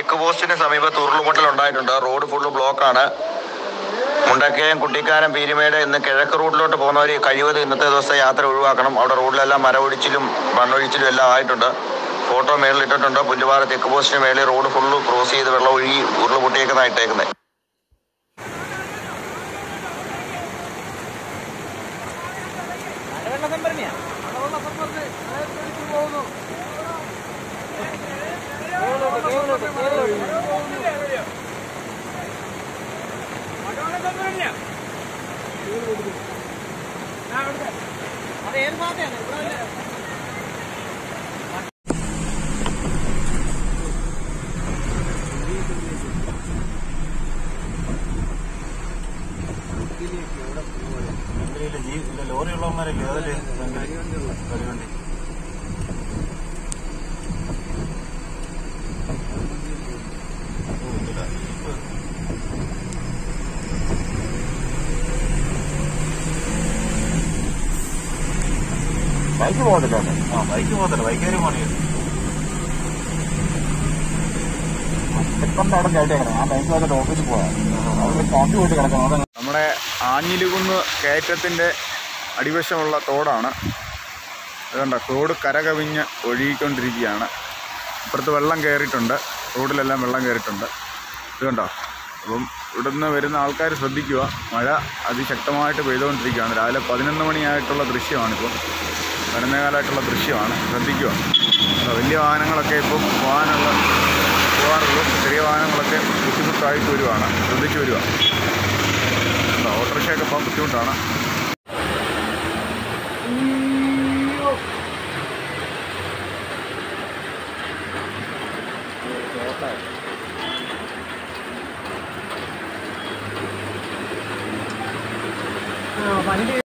check പോസ്റ്റിന് സമീപത്ത് ഉരുളുപൊട്ടൽ ഉണ്ടായിട്ടുണ്ട് റോഡ് ഫുള്ള് ബ്ലോക്കാണ് മുണ്ടക്കയം കുട്ടിക്കാനം പീരുമേട് ഇന്ന് കിഴക്ക് റൂട്ടിലോട്ട് പോകുന്നവർ കഴിവതും ഇന്നത്തെ ദിവസം യാത്ര ഒഴിവാക്കണം അവിടെ റോഡിലെല്ലാം മരമൊഴിച്ചിലും മണ്ണൊഴിച്ചിലും എല്ലാം ആയിട്ടുണ്ട് ഫോട്ടോ മേളിൽ ഇട്ടിട്ടുണ്ട് പുല്ലുപാറ ചെക്ക് പോസ്റ്റിന് മേളിൽ റോഡ് ഫുള്ള് ക്രോസ് ചെയ്ത് വെള്ളം ഒഴുകി ഉരുള് പൊട്ടിയേക്കുന്നതായിട്ടേക്കുന്നത് ലോറി ഉള്ളവന്മാരല്ലേ അതല്ലേ പരിവണ്ടി ബൈക്ക് പോകത്തില്ല ആ ബൈക്ക് പോകത്തില്ല ബൈക്കേരി പോണേ പെട്ടെന്ന് അവിടെ ചായിട്ടേക്കണം ആ ബൈക്ക് വന്നിട്ട് ഓഫീസിൽ പോകാം അവിടെ കോൺട്ടി പോയിട്ട് കിടക്കണം അവിടെ നമ്മുടെ ആഞ്ഞിലുകുന്ന് കയറ്റത്തിൻ്റെ അടിവശമുള്ള തോടാണ് അതുകൊണ്ട് തോട് കരകവിഞ്ഞ് ഒഴുകിക്കൊണ്ടിരിക്കുകയാണ് ഇപ്പുറത്ത് വെള്ളം കയറിയിട്ടുണ്ട് റോഡിലെല്ലാം വെള്ളം കയറിയിട്ടുണ്ട് ഇതുണ്ടോ അപ്പം ഇവിടുന്ന് വരുന്ന ആൾക്കാർ ശ്രദ്ധിക്കുക മഴ അതിശക്തമായിട്ട് പെയ്തുകൊണ്ടിരിക്കുകയാണ് രാവിലെ പതിനൊന്ന് മണിയായിട്ടുള്ള ദൃശ്യമാണിപ്പോൾ പതിനൊന്നേകാലായിട്ടുള്ള ദൃശ്യമാണ് ശ്രദ്ധിക്കുക അപ്പോൾ വലിയ വാഹനങ്ങളൊക്കെ ഇപ്പം പോകാനുള്ള പോകാറുള്ളൂ ചെറിയ വാഹനങ്ങളൊക്കെ ബുദ്ധിമുട്ടായിട്ട് വരുവാണ് ശ്രദ്ധിച്ചു വരുക ഓട്ടോറിക്ഷയൊക്കെ പോകാൻ ബുദ്ധിമുട്ടാണ്